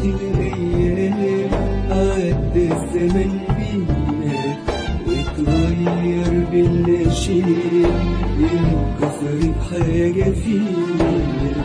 الأيام عدى الزمن بينا واتغير بينا شيء انكسرت حاجة فينا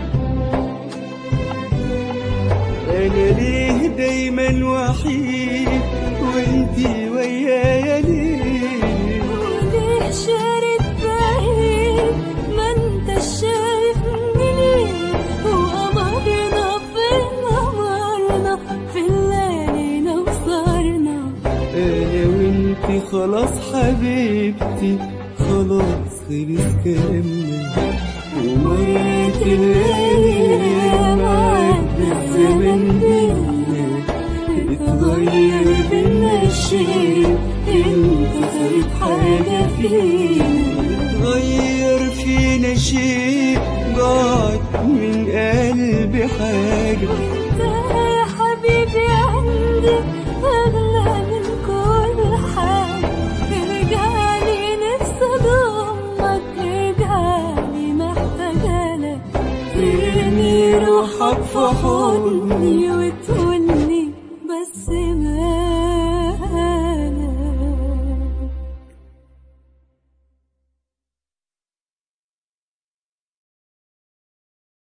أنا ليه دايما وحيد وانتي ويايا ليه وليه شارد بعيد ما انت شايفني ليه وقمرنا فين قمرنا في الليالي وصارنا انا وانتي خلاص حبيبتي خلاص خلص كلامنا ومرت الايام عدى الزمن بينا اتغير بينا شيء انكسرت حاجة فينا اتغير فينا شيء ضاعت من قلبي حاجة انت يا حبيبي عندي اغلى من كل حاجة ارجعلي نفسي اضمك ارجعلي محتاجة لك ترمي روحك في حضني